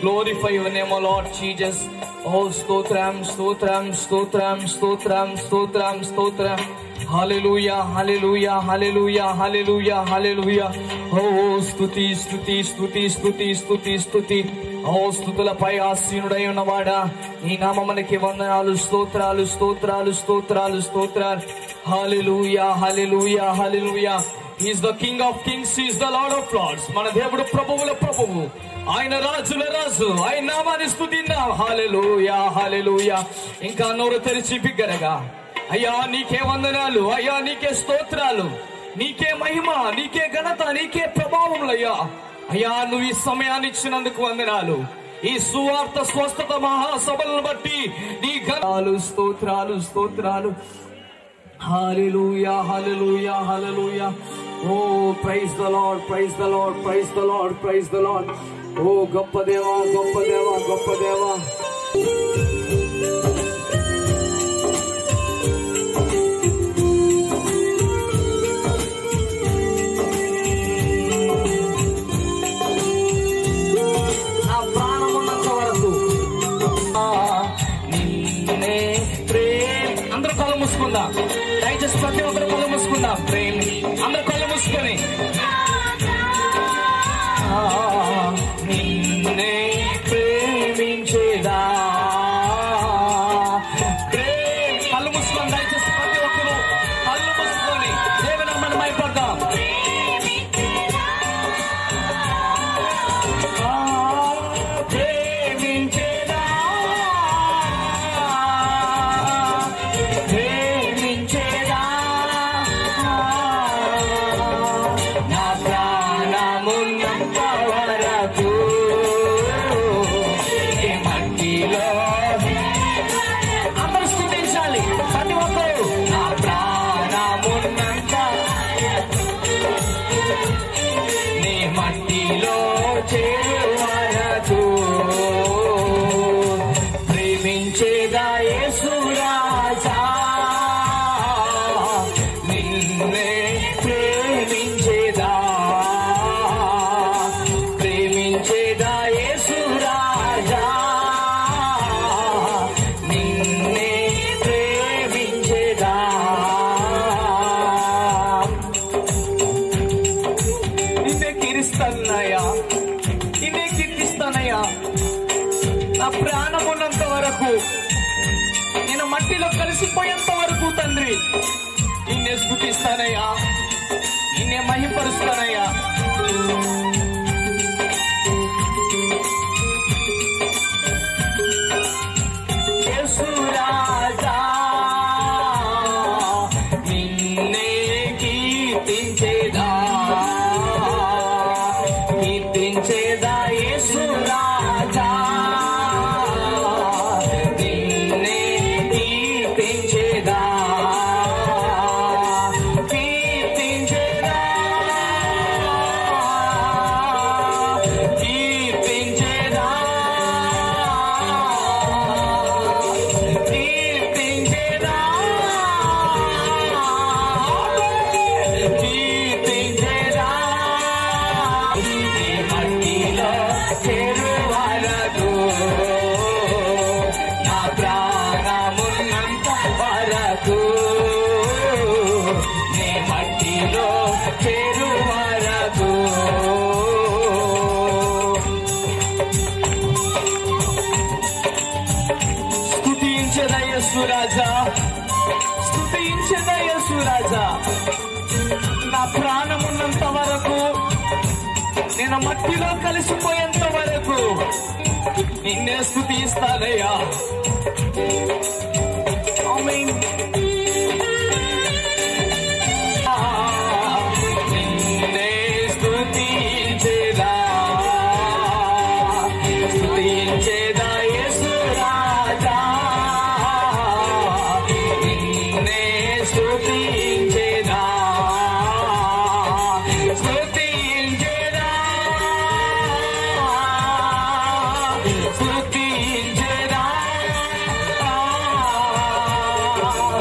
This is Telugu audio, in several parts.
glorify your name, O Lord Jesus. Oh, stotram, stotram, stotram, stotram, stotram, stotram. Hallelujah, hallelujah, hallelujah, hallelujah, hallelujah. Oh, స్తుతి స్తుతి స్తుతి స్తుతి స్తుతి స్తుతి ఓ స్థుతులపై ఆసీనుడై ఉన్నవాడా ఈ నామమునకి వందనాలు స్తోత్రాలు స్తోత్రాలు స్తోత్రాలు స్తోత్రాలు హల్లెలూయా హల్లెలూయా హల్లెలూయా is the king of kings is the lord of lords మన దేవుడు ప్రభువుల ప్రభువు ఆయన రాజుల రాజు ఆయన నామాన్ని స్తుతిందాం హల్లెలూయా హల్లెలూయా ఇంకా నోరు తెరిచి బిగ్గరగా అయ్యా నీకే వందనాలు అయ్యా నీకే స్తోత్రాలు నీకే మహిమ నీకే ఘనత నీకే ప్రభావములయ్యా అయ్యా నువ్వు ఈ సమయాన్ని ఇచ్చినందుకు వందనాలు ఈ సువార్త స్వస్థత మహాసభలను బట్టి నీ ఘనాలు స్తోత్రాలు స్తోత్రాలు Hallelujah, hallelujah, hallelujah. Oh, praise the Lord, praise the Lord, praise the Lord, praise the Lord. Oh, గొప్ప దేవా గొప్ప దేవా గొప్ప దేవా నా ప్రాణమున్నంత వరకు ఆ, నిన్నే ప్రేమ్ అందరూ కళ్ళు మూసుకుందాం దయచేసి ప్రతి ఒక్కరు కళ్ళు మూసుకుందాం ప్రేమ్ అందరూ కళ్ళు మూసుకొని ఆ, నిన్నే ప్రేమించేదా ప్రేమ్ కళ్ళు మూసుకొని దయచేసి ప్రతి ఒక్కరు కళ్ళు మూసుకొని దేవుని మనం భయపడదాం ఆ, ప్రేమించేదా ప్రేమించేదా నా ప్రాణమున్నంత వరకు ఈ మట్టిలో అందరూ స్థుతించాలి ప్రతి ఒక్కరు నా ప్రాణమున్నంత నీ మట్టిలో చేరువరకు ప్రేమించేదా యేసురాజా నిన్నే ప్రేమించేదా ప్రేమించేదా యేసురాజా నిన్నే ప్రేమించేదా నిన్నే కీరిస్తానయ్యా నిన్నే కీర్తిస్తానయ్యా నా ప్రాణం ఉన్నంత వరకు నేను మట్టిలో కలిసిపోయేంత వరకు తండ్రి నిన్నే స్థుతిస్తానయ్యా నిన్నే మహిపరుస్తానయ్యా యేసురాజా, నిన్నే కీర్తించేదా కీర్తించేదా యేసురాజా నిన్నే కీర్తించేదా కీర్తించేదా కీర్తించేదా కీర్తించేదా కీర్తించేదా ఈ మట్టిలో చెరువరకు నా ప్రాణమున్నంత వరకు నీ మట్టిలో చెరువరకు స్తుతించదయ్యస్సు రాజా స్తుతించదయ్యస్సు రాజా నా ప్రాణమున్నంత వరకు నేను మట్టిలో కలిసిపోయేంత వరకు నిన్నే స్థుతిస్తానయ్యా ఆమేన్. ఆ, నిన్నే స్తుతించేదా స్తుతించేదా యేసు రాజా నిన్నే స్తుతించేదా స్తుతించేదా స్తుతించేదా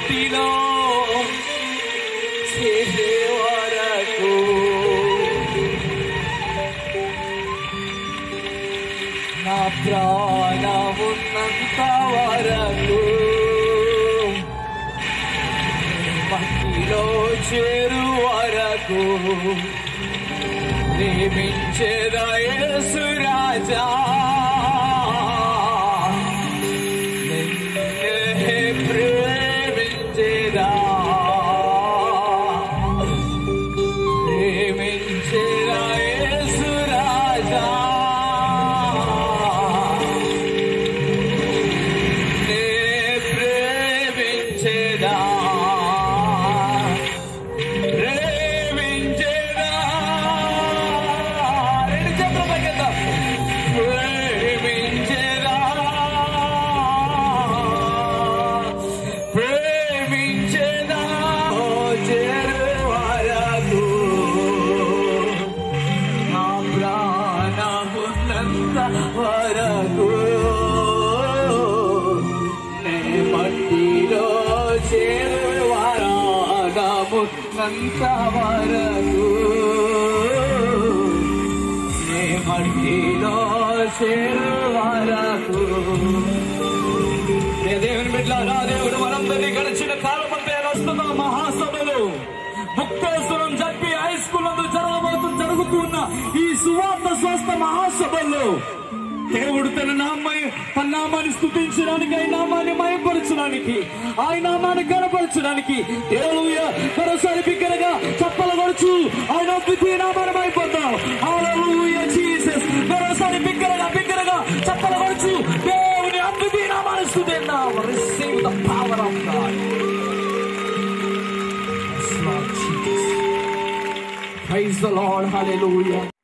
మట్టిలో చేరే వరకు నా ప్రాణమున్నంత వరకు మట్టిలో చేరు వరకు ప్రేమించేదా యేసు రాజా నిన్నే ప్రేమించేదా ప్రేమించేదా యేసు రాజా నే ప్రేమించేదా ప్రేమించేదా రెండు చేతులు పైకెత్తాం. ప్రేమించేదా ప్రేమించేదా ఓ చేరువరకు నా ప్రాణమున్నంత వరకు నే మట్టిలో చేరువారామున్నంత వరకు నే మట్టిలో చేరువారకు ఏ దేవుని బిడ్డలారా దేవుడు మనందరినీ గడిచిన కాలం అంతా వస్తున్న మహాసభలు ముక్తేశ్వరం జడ్పి హై స్కూల్ నందు జరగబోతు జరుగుతున్న ఈ సువార్త స్వస్థ మహాసభల్లో దేవుడు తన నామై తన నామాన్ని స్థుతించడానికి ఆయన నామాన్ని మయపరచడానికి ఆయన నామాన్ని కనపరచడానికి దేవుడు మరోసారి బిగ్గరగా చప్పల కొడుచు ఆయన ద్వితీయ నామాన్ని మైపోతాం హల్లెలూయా జీసస్ మరోసారి బిగ్గరగా బిగ్గరగా చప్పల కొడుచు దేవుని అద్వితీయ నామాన్ని స్థుతిద్దాం receive the power of God Praise the Lord. Hallelujah.